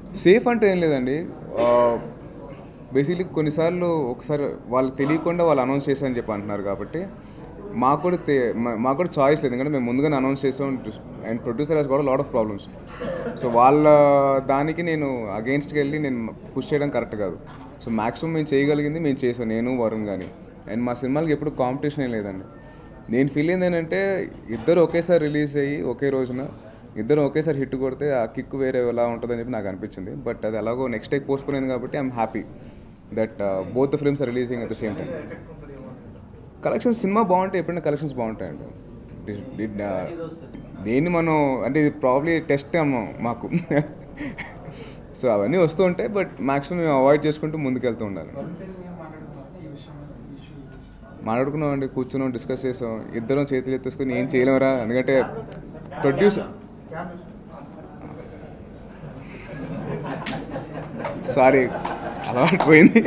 safe అంటే ఏం లేదండి బేసిక్లీ కొన్నిసార్లు ఒకసారి వాళ్ళకి తెలియకుండా వాళ్ళు అనౌన్స్ చేశారని చెప్పి అంటున్నారు కాబట్టి మాకు కూడా తే- మా- మాకు కూడా చాయిస్ లేదు ఎందుకంటే మేము ముందుగానే అనౌన్స్ చేసాం అండ్ ప్రొడ్యూసర్ హాస్ కూడా లాట్ ఆఫ్ ప్రాబ్లమ్స్ సో వాళ్ళ దానికి నేను అగెయిన్స్ట్కి వెళ్ళి నేను పుష్ చేయడం కరెక్ట్ కాదు సో మ్యాక్సిమం మేము చేయగలిగింది మేము చేసాం నేను వరుణ్ కానీ అండ్ మా సినిమాలకి ఎప్పుడు కాంపిటీషన్ ఏం లేదండి నేను ఫీల్ అయింది ఏంటంటే ఇద్దరు ఒకేసారి రిలీజ్ అయ్యి ఒకే రోజున ఇద్దరు ఒకేసారి హిట్ కొడితే ఆ కిక్ వేరే ఎలా ఉంటుందని చెప్పి నాకు అనిపించింది బట్ అది ఎలాగో నెక్స్ట్ టైం పోస్ట్ పోయింది కాబట్టి I'm happy that both films are releasing at the same time collections సినిమా బాగుంటే ఎప్పుడైనా కలెక్షన్స్ బాగుంటాయండి డి- డి- ఆ, దేన్ని మనం అంటే ఇది ప్రాబ్లీ టెస్ట్ అన్నాం మాకు సో అవన్నీ వస్తూ ఉంటాయి బట్ మ్యాక్సిమం మేము అవాయిడ్ చేసుకుంటూ ముందుకెళ్తూ ఉండాలి మాట్లాడుకున్నాం అండి కూర్చున్నాం డిస్కస్ చేసాం ఇద్దరం చేతులు ఎత్తేసుకుని ఏం చేయలేమరా ఎందుకంటే ప్రొడ్యూసర్ సారీ అలవాటు పోయింది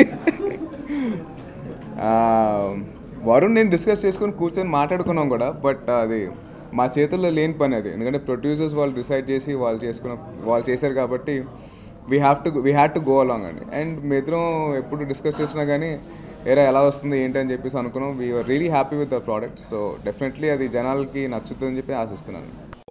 ఆ, వరుణ్ నేను డిస్కస్ చేసుకొని కూర్చొని మాట్లాడుకున్నాం కూడా బట్ అది మా చేతుల్లో లేని పని అది ఎందుకంటే ప్రొడ్యూసర్స్ వాళ్ళు డిసైడ్ చేసి వాళ్ళు చేసుకున్న వాళ్ళు చేశారు కాబట్టి we have to we had to go along అండి అండ్ మీ ఇద్దరం ఎప్పుడు డిస్కస్ చేసినా కానీ ఏరా ఎలా వస్తుంది ఏంటి అని చెప్పేసి అనుకున్నాం we're really happy with the product so definitely అది జనాలకి నచ్చుతుందని చెప్పి ఆశిస్తున్నాను